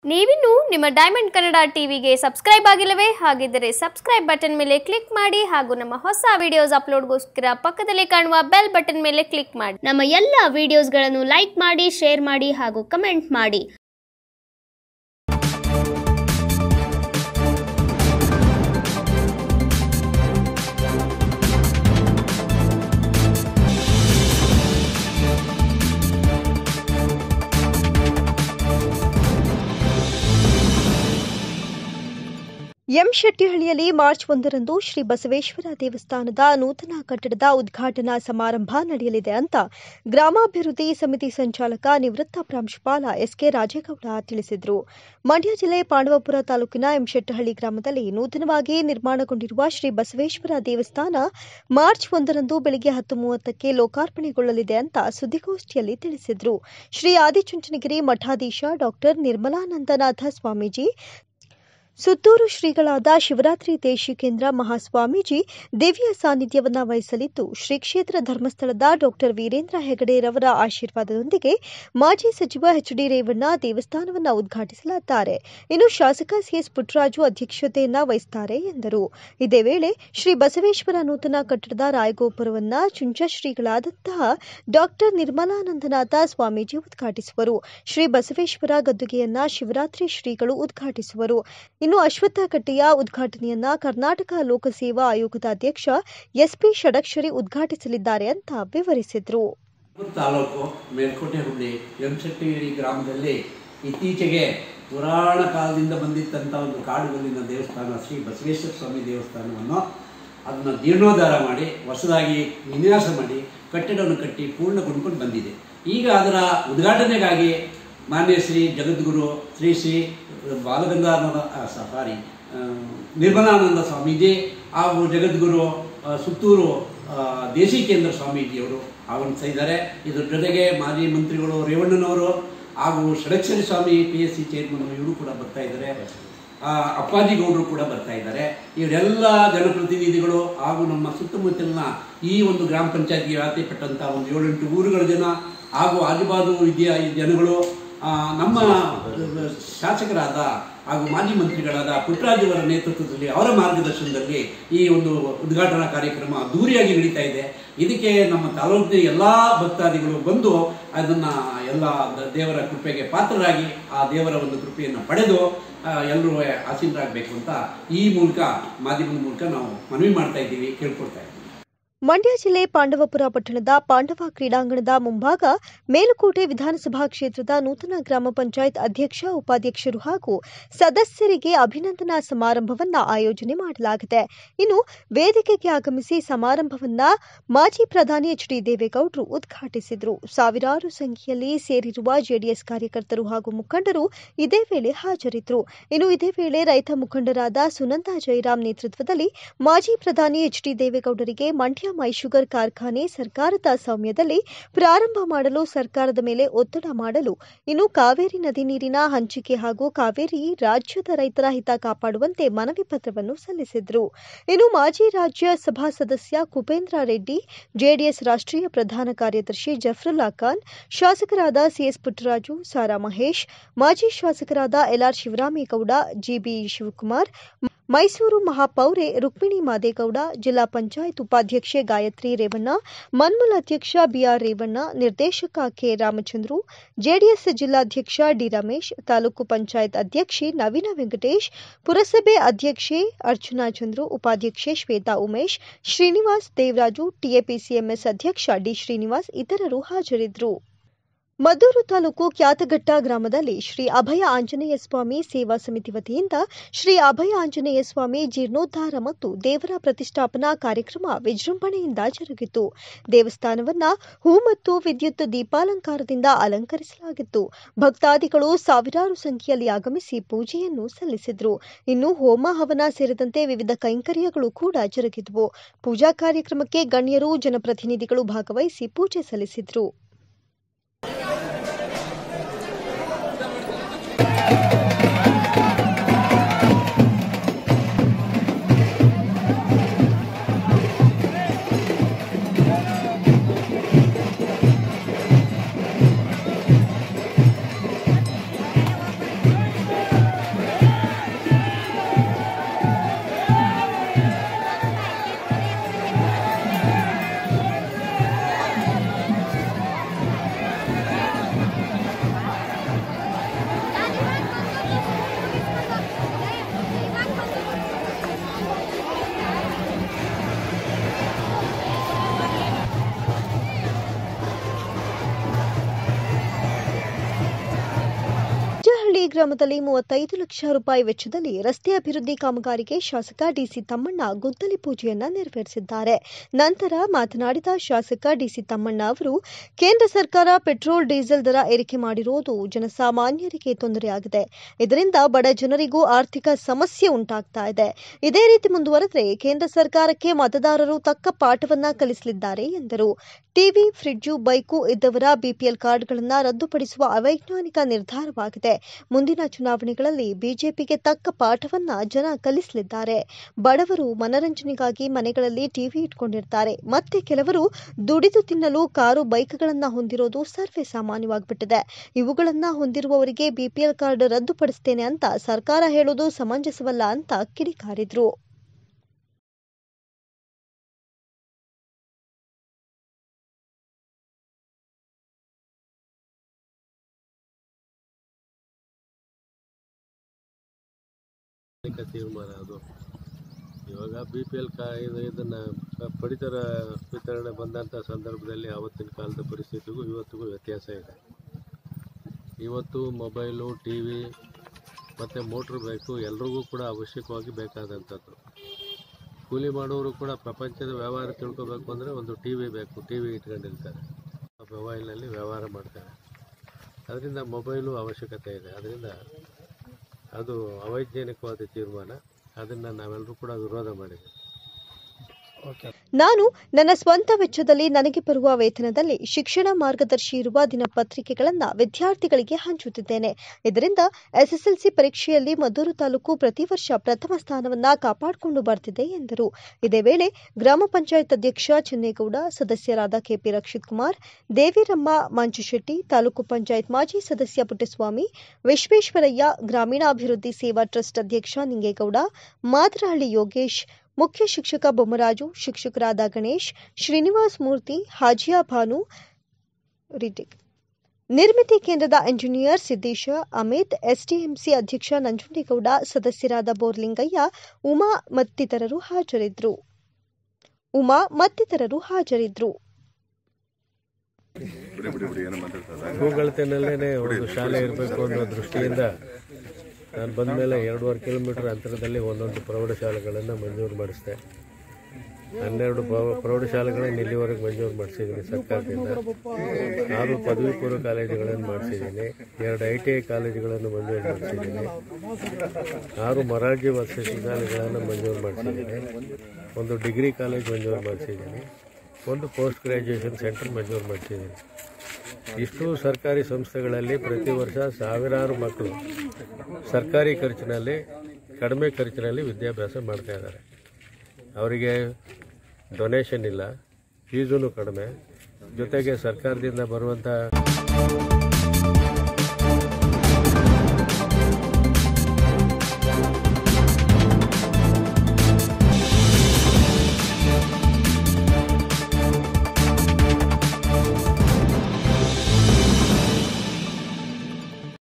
ನೀವಿನ್ನು ನಿಮ್ಮ ಡೈಮಂಡ್ ಕನ್ನಡ ಟಿವಿಗೆ ಸಬ್ಸ್ಕ್ರೈಬ್ ಆಗಿಲ್ಲವೇ ಹಾಗಿದ್ದರೆ ಸಬ್ಸ್ಕ್ರೈಬ್ ಬಟನ್ ಮೇಲೆ ಕ್ಲಿಕ್ ಮಾಡಿ ಹಾಗೂ ನಮ್ಮ ಹೊಸ ವಿಡಿಯೋಸ್ ಅಪ್ಲೋಡ್ಗೋಸ್ಕರ ಪಕ್ಕದಲ್ಲಿ ಕಾಣುವ ಬೆಲ್ ಬಟನ್ ಮೇಲೆ ಕ್ಲಿಕ್ ಮಾಡಿ ನಮ್ಮ ಎಲ್ಲ ವಿಡಿಯೋಸ್ಗಳನ್ನು ಲೈಕ್ ಮಾಡಿ ಶೇರ್ ಮಾಡಿ ಹಾಗೂ ಕಮೆಂಟ್ ಮಾಡಿ ಎಂ ಶೆಟ್ಟಿಹಳ್ಳಿಯಲ್ಲಿ ಮಾರ್ಚ್ ಒಂದರಂದು ಶ್ರೀ ಬಸವೇಶ್ವರ ದೇವಸ್ಥಾನದ ನೂತನ ಕಟ್ಟಡದ ಉದ್ಘಾಟನಾ ಸಮಾರಂಭ ನಡೆಯಲಿದೆ ಅಂತ ಗ್ರಾಮಾಭಿವೃದ್ಧಿ ಸಮಿತಿ ಸಂಚಾಲಕ ನಿವೃತ್ತ ಪ್ರಾಂಶುಪಾಲ ಎಸ್ಕೆ ರಾಜೇಗೌಡ ತಿಳಿಸಿದರು ಮಂಡ್ಯ ಜಿಲ್ಲೆ ಪಾಂಡವಪುರ ತಾಲೂಕಿನ ಎಂ ಶೆಟ್ಟಹಳ್ಳಿ ಗ್ರಾಮದಲ್ಲಿ ನೂತನವಾಗಿ ನಿರ್ಮಾಣಗೊಂಡಿರುವ ಶ್ರೀ ಬಸವೇಶ್ವರ ದೇವಸ್ಥಾನ ಮಾರ್ಚ್ ಒಂದರಂದು ಬೆಳಗ್ಗೆ ಹತ್ತು ಮೂವತ್ತಕ್ಕೆ ಲೋಕಾರ್ಪಣೆಗೊಳ್ಳಲಿದೆ ಅಂತ ಸುದ್ದಿಗೋಷ್ಠಿಯಲ್ಲಿ ತಿಳಿಸಿದರು ಶ್ರೀ ಆದಿಚುಂಚನಗಿರಿ ಮಠಾಧೀಶ ಡಾಕ್ಟರ್ ನಿರ್ಮಲಾನಂದನಾಥ ಸ್ವಾಮೀಜಿ ಸುತ್ತೂರು ಶ್ರೀಗಳಾದ ಶಿವರಾತ್ರಿ ದೇಶಿಕೇಂದ್ರ ಮಹಾಸ್ವಾಮೀಜಿ ದಿವ್ಯ ಸಾನ್ನಿಧ್ಯವನ್ನ ವಹಿಸಲಿದ್ದು ಶ್ರೀ ಕ್ಷೇತ್ರ ಧರ್ಮಸ್ಥಳದ ಡಾಕ್ಟರ್ ವೀರೇಂದ್ರ ಹೆಗಡೆರವರ ಆಶೀರ್ವಾದದೊಂದಿಗೆ ಮಾಜಿ ಸಚಿವ ಎಚ್ ಡಿ ರೇವಣ್ಣ ದೇವಸ್ಥಾನವನ್ನು ಉದ್ಘಾಟಿಸಲಿದ್ದಾರೆ ಇನ್ನು ಶಾಸಕ ಸಿಎಸ್ ಪುಟ್ಟರಾಜು ಅಧ್ಯಕ್ಷತೆಯನ್ನ ವಹಿಸುತ್ತಾರೆ ಎಂದರು ಇದೇ ವೇಳೆ ಶ್ರೀ ಬಸವೇಶ್ವರ ನೂತನ ಕಟ್ಟಡದ ರಾಯಗೋಪುರವನ್ನ ಚುಂಚ ಶ್ರೀಗಳಾದಂತಹ ಡಾಕ್ಟರ್ ನಿರ್ಮಲಾನಂದನಾಥ ಸ್ವಾಮೀಜಿ ಉದ್ಘಾಟಿಸುವರು ಶ್ರೀ ಬಸವೇಶ್ವರ ಗದ್ದುಗೆಯನ್ನ ಶಿವರಾತ್ರಿ ಶ್ರೀಗಳು ಉದ್ಘಾಟಿಸುವರು ಇನ್ನು ಅಶ್ವತ್ಥ ಕಟ್ಟೆಯ ಉದ್ಘಾಟನೆಯನ್ನ ಕರ್ನಾಟಕ ಲೋಕಸೇವಾ ಆಯೋಗದ ಅಧ್ಯಕ್ಷ ಎಸ್ಪಿ ಷಡಕ್ಷರಿ ಉದ್ಘಾಟಿಸಲಿದ್ದಾರೆ ಅಂತ ವಿವರಿಸಿದರು ಪುತ್ತೂರು ತಾಲೂಕು ಮೇಲ್ಕೋಟೆ ಹುಳ್ಳಿ ಎಂಶೆಟ್ಟಿಗಿರಿ ಗ್ರಾಮದಲ್ಲಿ ಇತ್ತೀಚೆಗೆ ಪುರಾಣ ಕಾಲದಿಂದ ಬಂದಿದ್ದಂಥ ಒಂದು ಕಾಡುಗಲ್ಲಿನ ದೇವಸ್ಥಾನ ಶ್ರೀ ಬಸವೇಶ್ವರ ಸ್ವಾಮಿ ದೇವಸ್ಥಾನವನ್ನು ಅದನ್ನು ಜೀರ್ಣೋದ್ಧಾರ ಮಾಡಿ ಹೊಸದಾಗಿ ವಿನ್ಯಾಸ ಮಾಡಿ ಕಟ್ಟಡವನ್ನು ಕಟ್ಟಿ ಪೂರ್ಣಗೊಂಡ್ಕೊಂಡು ಬಂದಿದೆ ಈಗ ಅದರ ಉದ್ಘಾಟನೆಗಾಗಿ ಮಾನ್ಯ ಶ್ರೀ ಜಗದ್ಗುರು ಶ್ರೀ ಶ್ರೀ ಬಾಲಗಂಗಾಧರ ಸಾರಿ ನಿರ್ಮಲಾನಂದ ಸ್ವಾಮೀಜಿ ಹಾಗೂ ಜಗದ್ಗುರು ಆ, ಸುತ್ತೂರು ಆ, ದೇಶಿಕೇಂದ್ರ ಸ್ವಾಮೀಜಿಯವರು ಆಗಮಿಸ್ತಾ ಇದ್ದಾರೆ ಇದ್ರ ಜೊತೆಗೆ ಮಾಜಿ ಮಂತ್ರಿಗಳು ರೇವಣ್ಣನವರು ಹಾಗೂ Shadakshari Swamy P S C chairman ಇವರು ಕೂಡ ಬರ್ತಾ ಇದ್ದಾರೆ ಆ, ಅಪ್ಪಾಜಿ ಗೌಡರು ಕೂಡ ಬರ್ತಾ ಇದ್ದಾರೆ ಇವರೆಲ್ಲ ಜನಪ್ರತಿನಿಧಿಗಳು ಹಾಗೂ ನಮ್ಮ ಸುತ್ತಮುತ್ತಲಿನ ಈ ಒಂದು ಗ್ರಾಮ ಪಂಚಾಯತ್ಗೆ ವ್ಯಾಪ್ತಿಪಟ್ಟಂಥ ಒಂದು ಏಳೆಂಟು ಊರುಗಳ ಜನ ಹಾಗೂ ಆಜುಬಾಜು ವಿದ್ಯಾ ಈ ಜನಗಳು ಆ, ನಮ್ಮ ಶಾಸಕರಾದ ಹಾಗೂ ಮಾಜಿ ಮಂತ್ರಿಗಳಾದ ಪುಟ್ಟರಾಜುವರ ನೇತೃತ್ವದಲ್ಲಿ ಅವರ ಮಾರ್ಗದರ್ಶನದಲ್ಲಿ ಈ ಒಂದು ಉದ್ಘಾಟನಾ ಕಾರ್ಯಕ್ರಮ ಅದ್ದೂರಿಯಾಗಿ ನಡೀತಾ ಇದೆ ಇದಕ್ಕೆ ನಮ್ಮ ತಾಲೂಕಿನ ಎಲ್ಲ ಭಕ್ತಾದಿಗಳು ಬಂದು ಅದನ್ನ ಎಲ್ಲ ದೇವರ ಕೃಪೆಗೆ ಪಾತ್ರರಾಗಿ ಆ ದೇವರ ಒಂದು ಕೃಪೆಯನ್ನು ಪಡೆದು ಎಲ್ಲರೂ ಆಸೀನರಾಗಬೇಕು ಅಂತ ಈ ಮೂಲಕ ಮಾಧ್ಯಮದ ಮೂಲಕ ನಾವು ಮನವಿ ಮಾಡ್ತಾ ಇದ್ದೀವಿ ಕೇಳ್ಕೊಳ್ತಾ ಇದ್ದೀವಿ ಮಂಡ್ಯ ಜಿಲ್ಲೆ ಪಾಂಡವಪುರ ಪಟ್ಟಣದ ಪಾಂಡವ ಕ್ರೀಡಾಂಗಣದ ಮುಂಭಾಗ ಮೇಲುಕೋಟೆ ವಿಧಾನಸಭಾ ಕ್ಷೇತ್ರದ ನೂತನ ಗ್ರಾಮ ಪಂಚಾಯತ್ ಅಧ್ಯಕ್ಷ ಉಪಾಧ್ಯಕ್ಷರು ಹಾಗೂ ಸದಸ್ಯರಿಗೆ ಅಭಿನಂದನಾ ಸಮಾರಂಭವನ್ನ ಆಯೋಜನೆ ಮಾಡಲಾಗಿದೆ ಇನ್ನು ವೇದಿಕೆಗೆ ಆಗಮಿಸಿ ಸಮಾರಂಭವನ್ನ ಮಾಜಿ ಪ್ರಧಾನಿ ಎಚ್ ಡಿ ದೇವೇಗೌಡರು ಉದ್ಘಾಟಿಸಿದರು ಸಾವಿರಾರು ಸಂಖ್ಯೆಯಲ್ಲಿ ಸೇರಿರುವ ಜೆಡಿಎಸ್ ಕಾರ್ಯಕರ್ತರು ಹಾಗೂ ಮುಖಂಡರು ಇದೇ ವೇಳೆ ಹಾಜರಿದ್ದರು ಇನ್ನು ಇದೇ ವೇಳೆ ರೈತ ಮುಖಂಡರಾದ ಸುನಂದ ಜಯರಾಮ್ ನೇತೃತ್ವದಲ್ಲಿ ಮಾಜಿ ಪ್ರಧಾನಿ ಎಚ್ ಡಿ ದೇವೇಗೌಡರಿಗೆ ಮಂಡ್ಯ ಮೈ ಶುಗರ್ ಕಾರ್ಖಾನೆ ಸರ್ಕಾರದ ಸೌಮ್ಯದಲ್ಲಿ ಪ್ರಾರಂಭ ಮಾಡಲು ಸರ್ಕಾರದ ಮೇಲೆ ಒತ್ತಡ ಮಾಡಲು ಇನ್ನು ಕಾವೇರಿ ನದಿ ನೀರಿನ ಹಂಚಿಕೆ ಹಾಗೂ ಕಾವೇರಿ ರಾಜ್ಯದ ರೈತರ ಹಿತ ಕಾಪಾಡುವಂತೆ ಮನವಿ ಪತ್ರವನ್ನು ಸಲ್ಲಿಸಿದರು ಇನ್ನು ಮಾಜಿ ರಾಜ್ಯ ಸಭಾ ಸದಸ್ಯ ಕುಪೇಂದ್ರ ರೆಡ್ಡಿ ಜೆಡಿಎಸ್ ರಾಷ್ಟ್ರೀಯ ಪ್ರಧಾನ ಕಾರ್ಯದರ್ಶಿ ಜಫರುಲ್ಲಾ ಖಾನ್ ಶಾಸಕರಾದ ಸಿಎಸ್ ಪುಟ್ಟರಾಜು ಸಾರಾ ಮಹೇಶ್ ಮಾಜಿ ಶಾಸಕರಾದ ಎಲ್ಆರ್ ಶಿವರಾಮೇಗೌಡ ಜಿಬಿ ಶಿವಕುಮಾರ್ ಮೈಸೂರು ಮಹಾಪೌರೆ ರುಕ್ಮಿಣಿ ಮಾದೇಗೌಡ ಜಿಲ್ಲಾ ಪಂಚಾಯತ್ ಉಪಾಧ್ಯಕ್ಷೆ ಗಾಯತ್ರಿ ರೇವಣ್ಣ ಮನ್ಮೂಲ್ ಅಧ್ಯಕ್ಷ ಬಿಆರ್ ರೇವಣ್ಣ ನಿರ್ದೇಶಕ ಕೆ ರಾಮಚಂದ್ರು ಜೆಡಿಎಸ್ ಜಿಲ್ಲಾಧ್ಯಕ್ಷ ಡಿ ರಮೇಶ್ ತಾಲೂಕು ಪಂಚಾಯತ್ ಅಧ್ಯಕ್ಷೆ ನವೀನ ವೆಂಕಟೇಶ್ ಪುರಸಭೆ ಅಧ್ಯಕ್ಷೆ ಅರ್ಚನಾ ಚಂದ್ರು ಉಪಾಧ್ಯಕ್ಷೆ ಶ್ವೇತಾ ಉಮೇಶ್ ಶ್ರೀನಿವಾಸ್ ದೇವರಾಜು ಟಿಎಪಿಸಿಎಂಎಸ್ ಅಧ್ಯಕ್ಷ ಡಿ ಶ್ರೀನಿವಾಸ್ ಇತರರು ಹಾಜರಿದ್ದರು ಮದ್ದೂರು ತಾಲೂಕು ಕ್ಯಾತಘಟ್ಟ ಗ್ರಾಮದಲ್ಲಿ ಶ್ರೀ ಅಭಯ ಆಂಜನೇಯ ಸ್ವಾಮಿ ಸೇವಾ ಸಮಿತಿ ವತಿಯಿಂದ ಶ್ರೀ ಅಭಯ ಆಂಜನೇಯ ಸ್ವಾಮಿ ಜೀರ್ಣೋದ್ಧಾರ ಮತ್ತು ದೇವರ ಪ್ರತಿಷ್ಠಾಪನಾ ಕಾರ್ಯಕ್ರಮ ವಿಜೃಂಭಣೆಯಿಂದ ಜರುಗಿತು ದೇವಸ್ಥಾನವನ್ನ ಹೂ ಮತ್ತು ವಿದ್ಯುತ್ ದೀಪಾಲಂಕಾರದಿಂದ ಅಲಂಕರಿಸಲಾಗಿತ್ತು ಭಕ್ತಾದಿಗಳು ಸಾವಿರಾರು ಸಂಖ್ಯೆಯಲ್ಲಿ ಆಗಮಿಸಿ ಪೂಜೆಯನ್ನು ಸಲ್ಲಿಸಿದ್ರು ಇನ್ನು ಹೋಮ ಹವನ ಸೇರಿದಂತೆ ವಿವಿಧ ಕೈಂಕರ್ಯಗಳು ಕೂಡ ಜರುಗಿದವು ಪೂಜಾ ಕಾರ್ಯಕ್ರಮಕ್ಕೆ ಗಣ್ಯರು ಜನಪ್ರತಿನಿಧಿಗಳು ಭಾಗವಹಿಸಿ ಪೂಜೆ ಸಲ್ಲಿಸಿದ್ರು ಗ್ರಾಮದಲ್ಲಿ ಮೂವತ್ತೈದು ಲಕ್ಷ ರೂಪಾಯಿ ವೆಚ್ಚದಲ್ಲಿ ರಸ್ತೆ ಅಭಿವೃದ್ಧಿ ಕಾಮಗಾರಿಗೆ ಶಾಸಕ ಡಿಸಿ ತಮ್ಮಣ್ಣ ಗುದ್ದಲಿ ಪೂಜೆಯನ್ನ ನೆರವೇರಿಸಿದ್ದಾರೆ ನಂತರ ಮಾತನಾಡಿದ ಶಾಸಕ ಡಿಸಿ ತಮ್ಮಣ್ಣ ಅವರು ಕೇಂದ್ರ ಸರ್ಕಾರ ಪೆಟ್ರೋಲ್ ಡೀಸೆಲ್ ದರ ಏರಿಕೆ ಮಾಡಿರುವುದು ಜನಸಾಮಾನ್ಯರಿಗೆ ತೊಂದರೆಯಾಗಿದೆ ಇದರಿಂದ ಬಡ ಜನರಿಗೂ ಆರ್ಥಿಕ ಸಮಸ್ಯೆ ಉಂಟಾಗ್ತಾ ಇದೆ ಇದೇ ರೀತಿ ಮುಂದುವರೆದರೆ ಕೇಂದ್ರ ಸರ್ಕಾರಕ್ಕೆ ಮತದಾರರು ತಕ್ಕ ಪಾಠವನ್ನ ಕಲಿಸಲಿದ್ದಾರೆ ಎಂದರು ಟಿವಿ ಫ್ರಿಡ್ಜು ಬೈಕು ಇದ್ದವರ ಬಿಪಿಎಲ್ ಕಾರ್ಡ್ಗಳನ್ನು ರದ್ದುಪಡಿಸುವ ಅವೈಜ್ಞಾನಿಕ ನಿರ್ಧಾರವಾಗಿದೆ ಮುಂದಿನ ಚುನಾವಣೆಗಳಲ್ಲಿ ಬಿಜೆಪಿಗೆ ತಕ್ಕ ಪಾಠವನ್ನ ಜನ ಕಲಿಸಲಿದ್ದಾರೆ ಬಡವರು ಮನರಂಜನೆಗಾಗಿ ಮನೆಗಳಲ್ಲಿ ಟಿವಿ ಇಟ್ಕೊಂಡಿರ್ತಾರೆ ಮತ್ತೆ ಕೆಲವರು ದುಡಿದು ತಿನ್ನಲು ಕಾರು ಬೈಕ್ಗಳನ್ನ ಹೊಂದಿರೋದು ಸರ್ವೇ ಸಾಮಾನ್ಯವಾಗಿಬಿಟ್ಟಿದೆ ಇವುಗಳನ್ನ ಹೊಂದಿರುವವರಿಗೆ ಬಿಪಿಎಲ್ ಕಾರ್ಡ್ ರದ್ದುಪಡಿಸ್ತೇನೆ ಅಂತ ಸರ್ಕಾರ ಹೇಳೋದು ಸಮಂಜಸವಲ್ಲ ಅಂತ ಕಿಡಿಕಾರಿದ್ರು ವೈಜ್ಞಾನಿಕ ತೀರ್ಮಾನ ಅದು ಇವಾಗ ಬಿ ಪಿ ಎಲ್ ಕಾ ಇದು ಇದನ್ನು ಪಡಿತರ ವಿತರಣೆ ಬಂದಂಥ ಸಂದರ್ಭದಲ್ಲಿ ಆವತ್ತಿನ ಕಾಲದ ಪರಿಸ್ಥಿತಿಗೂ ಇವತ್ತಿಗೂ ವ್ಯತ್ಯಾಸ ಇದೆ ಇವತ್ತು ಮೊಬೈಲು ಟಿ ವಿ ಮತ್ತು ಮೋಟ್ರ್ ಬೈಕು ಎಲ್ರಿಗೂ ಕೂಡ ಅವಶ್ಯಕವಾಗಿ ಬೇಕಾದಂಥದ್ದು ಕೂಲಿ ಮಾಡೋರು ಕೂಡ ಪ್ರಪಂಚದ ವ್ಯವಹಾರ ತಿಳ್ಕೊಬೇಕು ಅಂದರೆ ಒಂದು ಟಿ ವಿ ಬೇಕು ಟಿ ವಿ ಇಟ್ಕೊಂಡಿರ್ತಾರೆ ಆ ಮೊಬೈಲ್ನಲ್ಲಿ ವ್ಯವಹಾರ ಮಾಡ್ತಾರೆ ಅದರಿಂದ ಮೊಬೈಲು ಅವಶ್ಯಕತೆ ಇದೆ ಅದರಿಂದ ಅದು ಅವೈಜ್ಞಾನಿಕವಾದ ತೀರ್ಮಾನ ಅದನ್ನು ನಾವೆಲ್ಲರೂ ಕೂಡ ವಿರೋಧ ಮಾಡಿದ್ದೀವಿ ನಾನು ನನ್ನ ಸ್ವಂತ ವೆಚ್ಚದಲ್ಲಿ ನನಗೆ ಬರುವ ವೇತನದಲ್ಲಿ ಶಿಕ್ಷಣ ಮಾರ್ಗದರ್ಶಿ ಇರುವ ದಿನಪತ್ರಿಕೆಗಳನ್ನು ವಿದ್ಯಾರ್ಥಿಗಳಿಗೆ ಹಂಚುತ್ತಿದ್ದೇನೆ ಇದರಿಂದ ಎಸ್ಎಸ್ಎಲ್ಸಿ ಪರೀಕ್ಷೆಯಲ್ಲಿ ಮದ್ದೂರು ತಾಲೂಕು ಪ್ರತಿ ವರ್ಷ ಪ್ರಥಮ ಸ್ಥಾನವನ್ನ ಕಾಪಾಡಿಕೊಂಡು ಬರ್ತಿದೆ ಎಂದರು ಇದೇ ವೇಳೆ ಗ್ರಾಮ ಪಂಚಾಯತ್ ಅಧ್ಯಕ್ಷ ಚೆನ್ನೇಗೌಡ ಸದಸ್ಯರಾದ ಕೆಪಿ ರಕ್ಷಿತ್ ಕುಮಾರ್ ದೇವಿರಮ್ಮ ಮಂಚುಶೆಟ್ಟಿ ತಾಲೂಕು ಪಂಚಾಯತ್ ಮಾಜಿ ಸದಸ್ಯ ಪುಟ್ಟಸ್ವಾಮಿ ವಿಶ್ವೇಶ್ವರಯ್ಯ ಗ್ರಾಮೀಣಾಭಿವೃದ್ಧಿ ಸೇವಾ ಟ್ರಸ್ಟ್ ಅಧ್ಯಕ್ಷ ನಿಂಗೇಗೌಡ ಮಾದರಹಳ್ಳಿ ಯೋಗೇಶ್ ಮುಖ್ಯ ಶಿಕ್ಷಕ ಬೊಮ್ಮರಾಜು ಶಿಕ್ಷಕರಾದ ಗಣೇಶ್ ಶ್ರೀನಿವಾಸ್ ಮೂರ್ತಿ ಹಾಜಿಯಾ ಭಾನು ರಿಟಿಕ್ ನಿರ್ಮಿತಿ ಕೇಂದ್ರದ ಇಂಜಿನಿಯರ್ ಸಿದ್ದೇಶ ಅಮಿತ್ ಎಸ್ಡಿಎಂಸಿ ಅಧ್ಯಕ್ಷ ನಂಜುಂಡೇಗೌಡ ಸದಸ್ಯರಾದ ಬೋರ್ಲಿಂಗಯ್ಯ ಉಮಾ ಮತ್ತಿತರರು ಹಾಜರಿದ್ದರು ಉಮಾ ಮತ್ತಿತರರು ಹಾಜರಿದ್ದರು ಭೂಗಳತೆನಲ್ಲೇ ಒಂದು ಶಾಲೆ ಇರಬೇಕು ಅನ್ನೋ ದೃಷ್ಟಿಯಿಂದ ನಾನು ಬಂದ ಮೇಲೆ ಎರಡೂವರೆ ಕಿಲೋಮೀಟರ್ ಅಂತರದಲ್ಲಿ ಒಂದೊಂದು ಪ್ರೌಢಶಾಲೆಗಳನ್ನು ಮಂಜೂರು ಮಾಡಿಸಿದೆ ಹನ್ನೆರಡು ಪ್ರೌ- ಪ್ರೌಢಶಾಲೆಗಳನ್ನು ಇಲ್ಲಿವರೆಗೆ ಮಂಜೂರು ಮಾಡಿಸಿದ್ದೀನಿ ಸರ್ಕಾರದಿಂದ ಆರು ಪದವಿ ಪೂರ್ವ ಕಾಲೇಜುಗಳನ್ನು ಮಾಡಿಸಿದ್ದೀನಿ ಎರಡು ಐ ಟಿ ಐ ಕಾಲೇಜುಗಳನ್ನು ಮಂಜೂರು ಮಾಡಿಸಿದ್ದೀನಿ ಆರು ಮೊರಾರ್ಜಿ ವಸತಿ ಶಾಲೆಗಳನ್ನು ಮಂಜೂರು ಮಾಡಿಸಿದ್ದೀನಿ ಒಂದು ಡಿಗ್ರಿ ಕಾಲೇಜ್ ಮಂಜೂರು ಮಾಡಿಸಿದ್ದೀನಿ ಒಂದು ಪೋಸ್ಟ್ ಗ್ರ್ಯಾಜುಯೇಷನ್ ಸೆಂಟರ್ ಮಂಜೂರು ಮಾಡಿಸಿದ್ದೀನಿ ಇಷ್ಟು ಸರ್ಕಾರಿ ಸಂಸ್ಥೆಗಳಲ್ಲಿ ಪ್ರತಿ ವರ್ಷ ಸಾವಿರಾರು ಮಕ್ಕಳು ಸರ್ಕಾರಿ ಖರ್ಚಿನಲ್ಲಿ ಕಡಿಮೆ ಖರ್ಚಿನಲ್ಲಿ ವಿದ್ಯಾಭ್ಯಾಸ ಮಾಡ್ತಾ ಇದ್ದಾರೆ ಅವರಿಗೆ ಡೊನೇಷನ್ ಇಲ್ಲ ಫೀಸೂ ಕಡಿಮೆ ಜೊತೆಗೆ ಸರ್ಕಾರದಿಂದ ಬರುವಂಥ